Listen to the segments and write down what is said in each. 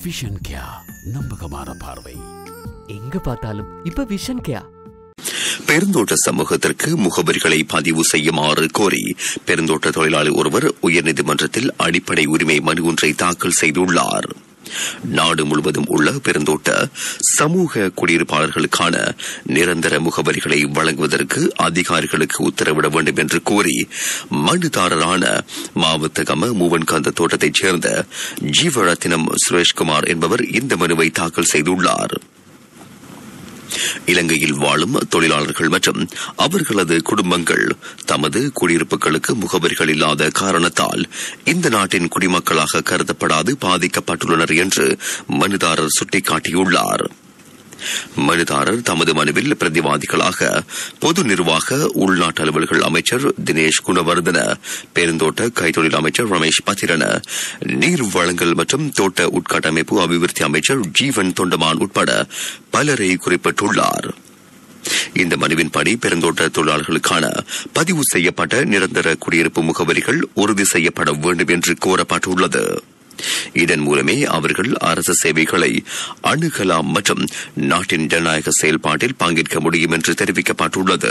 vision கியா நம்பகமான பார்வை எங்க பார்த்தாலும் இப்ப விஷன் கேயா பெருந்தோட்ட சமூகத்திற்கு முகவரிகளை பதிவு செய்யுமாறு கோரி பெருந்தோட்ட தொழிலாளி ஒருவர் உயர்நீதிமன்றத்தில் அடிப்படை உரிமை மனு ஒன்றை தாக்கல் செய்துள்ளார் நாடு முழுவதும் உள்ள பெருந்தோட்ட சமூக குடியிருப்பாளர்களுக்கான நிரந்தர முகவரிகளை வழங்குவதற்கு அதிகாரிகளுக்கு உத்தரவிட வேண்டும் என்று கோரி மனுதாரரான மாவத்தகம மூவன்காந்த தோட்டத்தைச் சேர்ந்த ஜீவரத்தினம் சுரேஷ்குமார் என்பவர் இந்த மனுவை தாக்கல் செய்துள்ளார் இலங்கையில் வாழும் தொழிலாளர்கள் மற்றும் அவர்களது குடும்பங்கள் தமது குடியிருப்புகளுக்கு முகவரிகள் இல்லாத காரணத்தால் இந்த நாட்டின் குடிமக்களாக கருதப்படாது பாதிக்கப்பட்டுள்ளனர் என்று மனுதாரர் சுட்டிக்காட்டியுள்ளார் மனுதாரர் தமது மனுவில் பிரதிவாதிகளாக பொது நிர்வாக உள்நாட்டு அலுவல்கள் அமைச்சர் தினேஷ் குணவர்தன பெருந்தோட்ட கைத்தொழில் அமைச்சர் ரமேஷ் பத்திரன நீர் வழங்கல் மற்றும் தோட்ட உட்கட்டமைப்பு அபிவிருத்தி அமைச்சர் ஜீவன் தொண்டமான் உட்பட பலரை குறிப்பிட்டுள்ளார் இந்த மனுவின்படி பெருந்தோட்ட தொழிலாளர்களுக்கான பதிவு செய்யப்பட்ட நிரந்தர குடியிருப்பு முகவரிகள் உறுதி செய்யப்பட வேண்டும் என்று கோரப்பட்டுள்ளது இதன் மூலமே அவர்கள் அரசு சேவைகளை அணுகலாம் மற்றும் நாட்டின் ஜனநாயக செயல்பாட்டில் பங்கேற்க முடியும் என்று தெரிவிக்கப்பட்டுள்ளது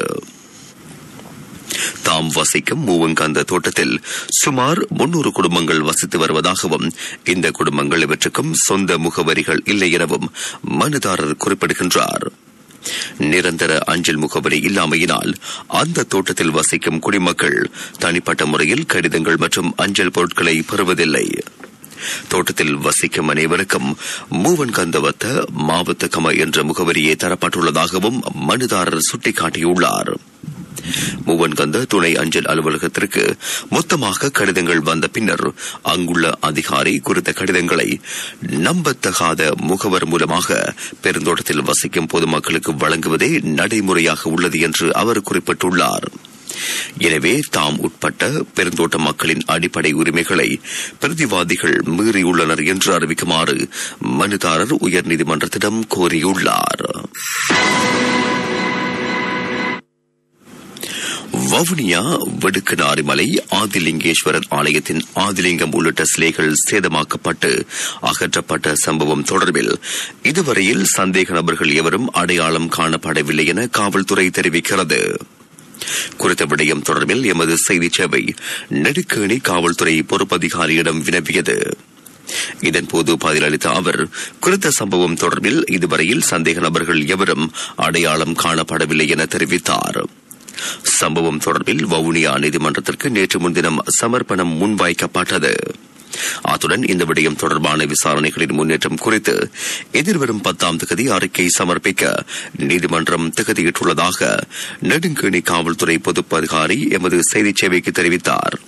தாம் வசிக்கும் மூவங்கந்த தோட்டத்தில் சுமார் முன்னூறு குடும்பங்கள் வசித்து வருவதாகவும் இந்த குடும்பங்கள் இவற்றுக்கும் சொந்த முகவரிகள் இல்லை எனவும் மனுதாரர் குறிப்பிடுகின்றார் நிரந்தர அஞ்சல் முகவரி இல்லாமையினால் அந்த தோட்டத்தில் வசிக்கும் குடிமக்கள் தனிப்பட்ட முறையில் கடிதங்கள் மற்றும் அஞ்சல் பொருட்களை பெறுவதில்லை தோட்டத்தில் வசிக்கும் அனைவருக்கும் மூவன் கந்தவத்த மாவத்தகம என்ற முகவரியே தரப்பட்டுள்ளதாகவும் மனுதாரர் சுட்டிக்காட்டியுள்ளார் மூவன்கந்த துணை அஞ்சல் அலுவலகத்திற்கு மொத்தமாக கடிதங்கள் வந்த பின்னர் அங்குள்ள அதிகாரி குறித்த கடிதங்களை நம்பத்தகாத முகவர் மூலமாக பெருந்தோட்டத்தில் வசிக்கும் பொதுமக்களுக்கு வழங்குவதே நடைமுறையாக உள்ளது என்று அவர் குறிப்பிட்டுள்ளார் எனவே தாம் உட்பட்ட பெருந்தோட்ட மக்களின் அடிப்படை உரிமைகளை பிரதிவாதிகள் மீறியுள்ளனர் என்று அறிவிக்குமாறு மனுதாரர் உயர்நீதிமன்றத்திடம் கோரியுள்ளார் வவுனியா வெடுக்கனாரிமலை ஆதிலிங்கேஸ்வரர் ஆலயத்தின் ஆதிலிங்கம் உள்ளிட்ட சிலைகள் சேதமாக்கப்பட்டு அகற்றப்பட்ட சம்பவம் தொடர்பில் இதுவரையில் சந்தேக நபர்கள் எவரும் அடையாளம் காணப்படவில்லை என காவல்துறை தெரிவிக்கிறது குறித்த விடயம் தொடர்பில் எமது செய்தி சேவை நெடுக்கேணி காவல்துறை பொறுப்பதிகாரியிடம் வினவியது இதன்போது பதிலளித்த அவர் குறித்த சம்பவம் தொடர்பில் இதுவரையில் சந்தேக நபர்கள் எவரும் அடையாளம் காணப்படவில்லை என தெரிவித்தார் சம்பவம் தொடர்பில் வவுனியா நீதிமன்றத்திற்கு நேற்று முன்தினம் சமர்ப்பணம் முன்வைக்கப்பட்டது அத்துடன் இந்த விடயம் தொடர்பான விசாரணைகளின் முன்னேற்றம் குறித்து எதிர்வரும் பத்தாம் தேதி அறிக்கை சமர்ப்பிக்க நீதிமன்றம் திகதியிட்டுள்ளதாக நெடுங்கேணி காவல்துறை பொதுப்பு அதிகாரி எமது செய்திச் சேவைக்கு தெரிவித்தார்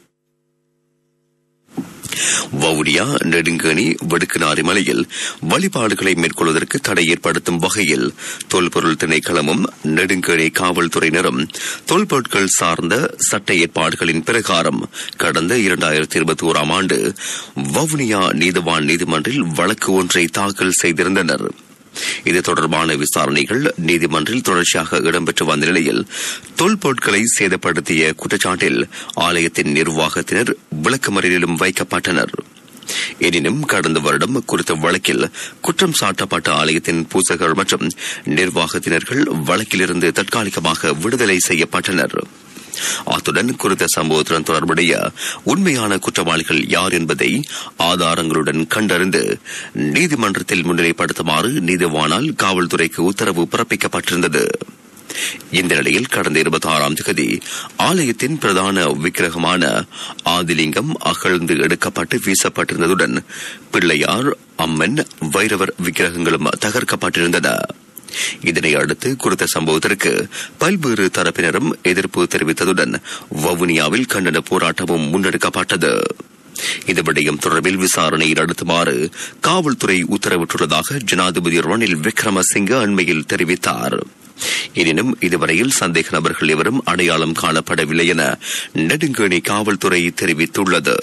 வவுனியா நெடுங்கணி வடுக்குநாரி மலையில் வழிபாடுகளை மேற்கொள்வதற்கு தடை ஏற்படுத்தும் வகையில் தொல்பொருள் திணைக்களமும் நெடுங்கணி காவல்துறையினரும் தொல்பொருட்கள் சார்ந்த சட்ட ஏற்பாடுகளின் பிரகாரம் கடந்த இரண்டாயிரத்தி இருபத்தி ஓராம் ஆண்டு வவுனியா நீதவான் நீதிமன்றில் வழக்கு ஒன்றை தாக்கல் செய்திருந்தனர் இது தொடர்பான விசாரணைகள் நீதிமன்றில் தொடர்ச்சியாக இடம்பெற்று வந்த நிலையில் தொல்பொருட்களை சேதப்படுத்திய குற்றச்சாட்டில் ஆலயத்தின் நிர்வாகத்தினர் விளக்கமறியலிலும் வைக்கப்பட்டனர் எனினும் கடந்த வருடம் குறித்த வழக்கில் குற்றம் சாட்டப்பட்ட ஆலயத்தின் பூசகர் மற்றும் நிர்வாகத்தினர்கள் வழக்கிலிருந்து தற்காலிகமாக விடுதலை செய்யப்பட்டனர் அத்துடன் குறித்த சம்பவத்துடன் தொடர்புடைய உண்மையான குற்றவாளிகள் யார் என்பதை ஆதாரங்களுடன் கண்டறிந்து நீதிமன்றத்தில் முன்னிலைப்படுத்துமாறு நீதிவானால் காவல்துறைக்கு உத்தரவு பிறப்பிக்கப்பட்டிருந்தது இந்த நிலையில் கடந்த இருபத்தி ஆறாம் தேதி ஆலயத்தின் பிரதான விக்கிரகமான ஆதிலிங்கம் அகழ்ந்து எடுக்கப்பட்டு வீசப்பட்டிருந்ததுடன் பிள்ளையார் அம்மன் வைரவர் விக்கிரகங்களும் தகர்க்கப்பட்டிருந்தன இதனை அடுத்து குறித்த சம்பவத்திற்கு பல்வேறு தரப்பினரும் எதிர்ப்பு தெரிவித்ததுடன் வவுனியாவில் கண்டன போராட்டமும் முன்னெடுக்கப்பட்டது இந்த விடயம் தொடர்பில் விசாரணை நடத்துமாறு காவல்துறை உத்தரவிட்டுள்ளதாக ஜனாதிபதி ரணில் விக்ரமசிங்க அண்மையில் தெரிவித்தார் எனினும் இதுவரையில் சந்தேக நபர்கள் எவரும் அடையாளம் காணப்படவில்லை என நெடுங்கேணி காவல்துறை தெரிவித்துள்ளது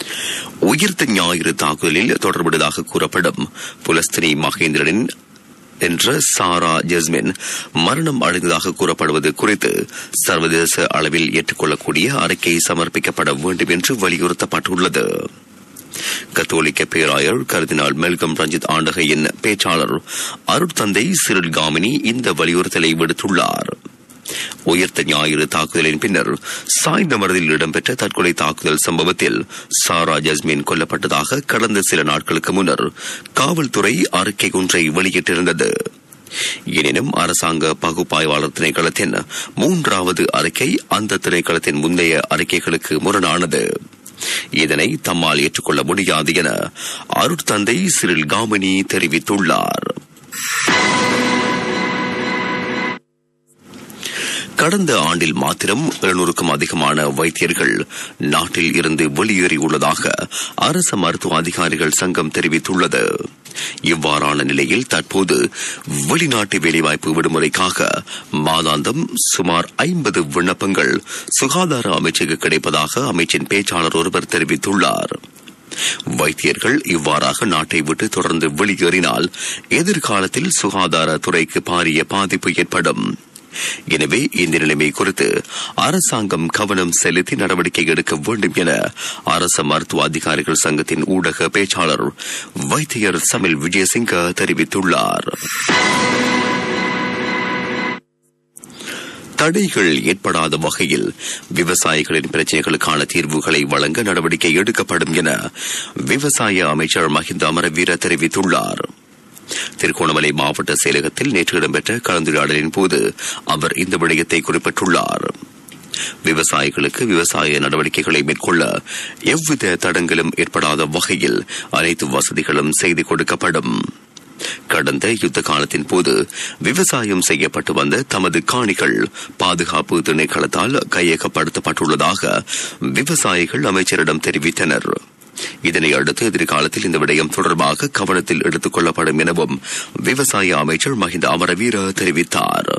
உயிர்த்த ஞாயிறு தாக்குதலில் தொடர்புடையதாக கூறப்படும் புலஸ்தினி மகேந்திரனின் என்ற சாரா ஜஸ்மின் மரணம் அடைந்ததாக கூறப்படுவது குறித்து சர்வதேச அளவில் ஏற்றுக்கொள்ளக்கூடிய அறிக்கை சமர்ப்பிக்கப்பட வேண்டும் என்று வலியுறுத்தப்பட்டுள்ளது கத்தோலிக்க பேராயர் கருதினால் மெல்கம் ரஞ்சித் ஆண்டகையின் பேச்சாளர் அருட்தந்தை சிறில் காமினி இந்த வலியுறுத்தலை விடுத்துள்ளார் உயர்த்த ஞாயிறு தாக்குதலின் பின்னர் சாய்ந்தமரத்தில் இடம்பெற்ற தற்கொலை தாக்குதல் சம்பவத்தில் சாரா ஜஸ்மின் கொல்லப்பட்டதாக கடந்த சில நாட்களுக்கு முன்னர் காவல்துறை அறிக்கை ஒன்றை வெளியிட்டிருந்தது எனினும் அரசாங்க பகுப்பாய்வாளர் திணைக்களத்தின் மூன்றாவது அறிக்கை அந்த திணைக்களத்தின் முந்தைய அறிக்கைகளுக்கு முரணானது இதனை தம்மால் ஏற்றுக்கொள்ள முடியாது என அருட்தந்தை சிறில் காமினி தெரிவித்துள்ளார் கடந்த ஆண்டில் மாத்திரம் எழுநூறுக்கும் அதிகமான வைத்தியர்கள் நாட்டில் இருந்து வெளியேறியுள்ளதாக அரசு மருத்துவ அதிகாரிகள் சங்கம் தெரிவித்துள்ளது இவ்வாறான நிலையில் தற்போது வெளிநாட்டு வேலைவாய்ப்பு விடுமுறைக்காக மாதாந்தம் சுமார் ஐம்பது விண்ணப்பங்கள் சுகாதார அமைச்சுக்கு கிடைப்பதாக அமைச்சின் பேச்சாளர் ஒருவர் தெரிவித்துள்ளார் வைத்தியர்கள் இவ்வாறாக நாட்டை விட்டு தொடர்ந்து வெளியேறினால் எதிர்காலத்தில் சுகாதாரத்துறைக்கு பாரிய பாதிப்பு ஏற்படும் எனவே இந்த நிலைமை குறித்து அரசாங்கம் கவனம் செலுத்தி நடவடிக்கை எடுக்க வேண்டும் என அரசு மருத்துவ அதிகாரிகள் சங்கத்தின் ஊடக பேச்சாளர் வைத்தியர் சமில் விஜயசிங்க தெரிவித்துள்ளார் தடைகள் ஏற்படாத வகையில் விவசாயிகளின் பிரச்சினைகளுக்கான தீர்வுகளை வழங்க நடவடிக்கை எடுக்கப்படும் என விவசாய அமைச்சர் மஹிந்த அமரவீர தெரிவித்துள்ளார் திருகோணமலை மாவட்ட செயலகத்தில் நேற்று இடம்பெற்ற கலந்துரையாடலின் போது அவர் இந்த விடயத்தை குறிப்பிட்டுள்ளார் விவசாயிகளுக்கு விவசாய நடவடிக்கைகளை மேற்கொள்ள எவ்வித தடங்களும் ஏற்படாத வகையில் அனைத்து வசதிகளும் செய்து கொடுக்கப்படும் கடந்த யுத்த காலத்தின் போது விவசாயம் செய்யப்பட்டு வந்த தமது காணிகள் பாதுகாப்பு திணைக்களத்தால் கையகப்படுத்தப்பட்டுள்ளதாக விவசாயிகள் அமைச்சரிடம் தெரிவித்தனர் இதனை அடுத்து எதிர்காலத்தில் இந்த விடயம் தொடர்பாக கவனத்தில் எடுத்துக் கொள்ளப்படும் எனவும் விவசாய அமைச்சர் மஹிந்த அமரவீர தெரிவித்தார்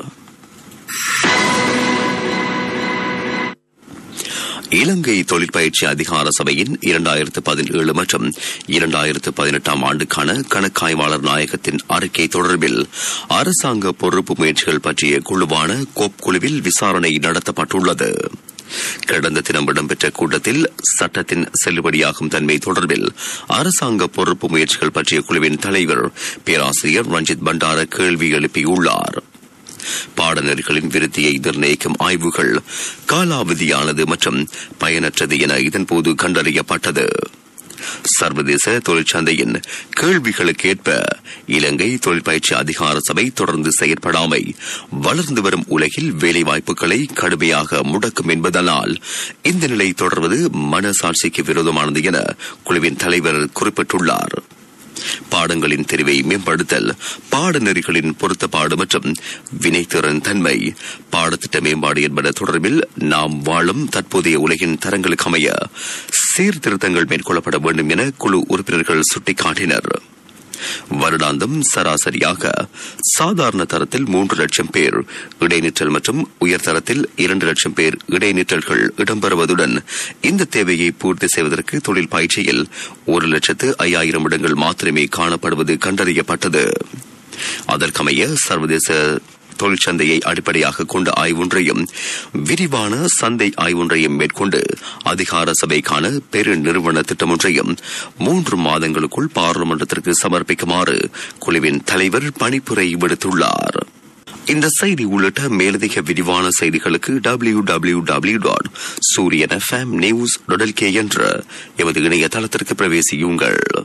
இலங்கை தொழிற்பயிற்சி அதிகார சபையின் இரண்டாயிரத்து பதினேழு மற்றும் இரண்டாயிரத்து பதினெட்டாம் ஆண்டுக்கான கணக்காய்வாளர் நாயகத்தின் அறிக்கை தொடர்பில் அரசாங்க பொறுப்பு முயற்சிகள் பற்றிய குழுவான கோப் குழுவில் விசாரணை நடத்தப்பட்டுள்ளது கடந்த தினம் இடம்பெற்ற கூட்டத்தில் சட்டத்தின் செல்லுபடியாகும் தன்மை தொடர்பில் அரசாங்க பொறுப்பு முயற்சிகள் பற்றிய குழுவின் தலைவர் பேராசிரியர் ரஞ்சித் பண்டார கேள்வி எழுப்பியுள்ளார் பாடநெறிகளின் விருத்தியை நிர்ணயிக்கும் ஆய்வுகள் காலாவதியானது மற்றும் பயனற்றது என இதன்போது கண்டறியப்பட்டது சர்வதேச தொழிற்சந்தையின் கேள்விகளுக்கேற்ப இலங்கை தொழிற்பயிற்சி அதிகார சபை தொடர்ந்து செயற்படாமை வளர்ந்து வரும் உலகில் வேலைவாய்ப்புகளை கடுமையாக முடக்கும் என்பதனால் இந்த நிலை தொடர்வது மனசாட்சிக்கு விரோதமானது என குழுவின் தலைவர் குறிப்பிட்டுள்ளார் பாடங்களின் தெரிவை மேம்படுத்தல் பாடநெறிகளின் பொருத்தப்பாடு மற்றும் வினைத்திறன் தன்மை பாடத்திட்ட மேம்பாடு என்பன தொடர்பில் நாம் வாழும் தற்போதைய உலகின் தரங்களுக்கு அமைய சீர்திருத்தங்கள் மேற்கொள்ளப்பட வேண்டும் என குழு உறுப்பினர்கள் சுட்டிக்காட்டினர் வருடாந்தம் சராசரியாக சாதாரண தரத்தில் மூன்று லட்சம் பேர் இடைநிற்றல் மற்றும் உயர்தரத்தில் இரண்டு லட்சம் பேர் இடைநிற்றல்கள் இடம்பெறுவதுடன் இந்த தேவையை பூர்த்தி செய்வதற்கு தொழில் பயிற்சியில் ஒரு லட்சத்து ஐயாயிரம் இடங்கள் மாத்திரமே காணப்படுவது கண்டறியப்பட்டது அதற்கமைய சர்வதேச தொழிற்சந்தையை அடிப்படையாக கொண்ட ஆய்வொன்றையும் விரிவான சந்தை ஆய்வொன்றையும் மேற்கொண்டு அதிகார சபைக்கான பெரு நிறுவன திட்டமொன்றையும் மூன்று மாதங்களுக்குள் பாராளுமன்றத்திற்கு சமர்ப்பிக்குமாறு குழுவின் தலைவர் பணிப்புரை விடுத்துள்ளார் இந்த செய்தி உள்ளிட்ட மேலதிக விரிவான செய்திகளுக்கு W W W dot Sooriyan FM news என்ற எமது இணையதளத்திற்கு பிரவேசியுங்கள்